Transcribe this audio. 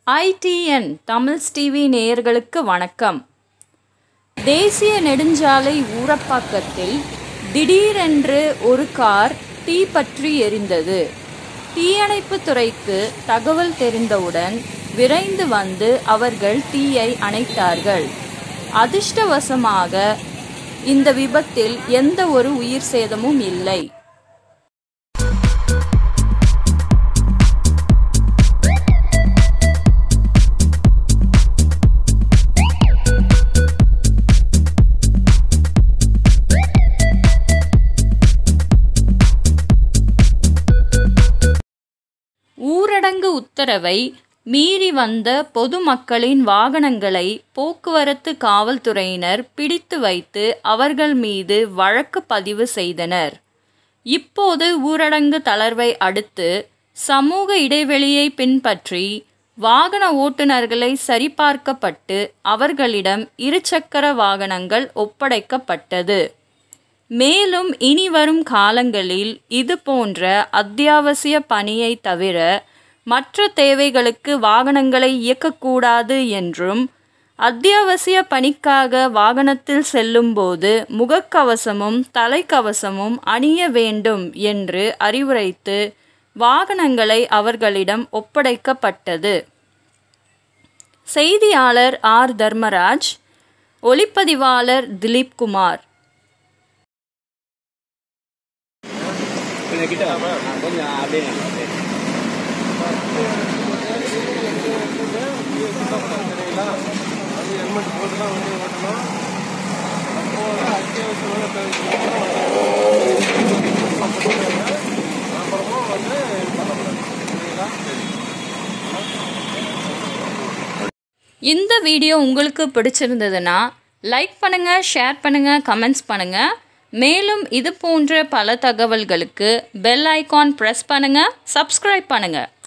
ITN Tamils TV நேயர்களுக்கு வணக்கம் தேசிய நெடுஞ்சாலை ஊரப்பாக்கத்தில் திடீரென்று ஒரு கார் தீ பற்றி எரிந்தது தீயணைப்புத் துறைக்கு தகவல் தெரிந்தவுடன் விரைந்து வந்து அவர்கள் தீயை அணைத்தார்கள் அதிர்ஷ்டவசமாக இந்த விபத்தில் எந்த ஒரு உயிர் சேதமும் இல்லை ஊரடங்கு உத்தரவை மீறி வந்த பொதுமக்களின் வாகனங்களை போக்குவரத்து காவல்துறையினர் பிடித்து வைத்து அவர்கள் மீது வழக்கு பதிவு செய்தனர் இப்போது ஊரடங்கு தளர்வை அடுத்து சமூக இடைவெளியை பின்பற்றி வாகன ஓட்டுநர்களை சரிபார்க்கப்பட்டு அவர்களிடம் இருசக்கர வாகனங்கள் ஒப்படைக்கப்பட்டது மேலும் இனி வரும் காலங்களில் இது போன்ற அத்தியாவசிய பணியை தவிர மற்ற தேவைகளுக்கு வாகனங்களை இயக்கக்கூடாது என்றும் அத்தியாவசிய பணிக்காக வாகனத்தில் செல்லும்போது முகக்கவசமும் தலைக்கவசமும் அணிய வேண்டும் என்று அறிவுரைத்து வாகனங்களை அவர்களிடம் ஒப்படைக்கப்பட்டது செய்தியாளர் ஆர் தர்மராஜ் ஒளிப்பதிவாளர் திலீப் குமார் கொஞ்சம் கிட்ட வா. ஆ, கொஞ்சம் அப்படியே நில்லு, அப்படியே. ஹெல்மெட் போட்டு தான் வண்டி ஓட்டணும் அப்போ அத்தியாவசியமான அப்புறமா வந்து பண்ணக்கூடாது சரிங்களா இந்த வீடியோ உங்களுக்கு பிடிச்சிருந்ததுன்னா லைக் பண்ணுங்கள் ஷேர் பண்ணுங்கள் கமெண்ட்ஸ் பண்ணுங்கள் மேலும் இது போன்ற பல தகவல்களுக்கு பெல் ஐகான் ப்ரெஸ் பண்ணுங்கள் சப்ஸ்கிரைப் பண்ணுங்கள்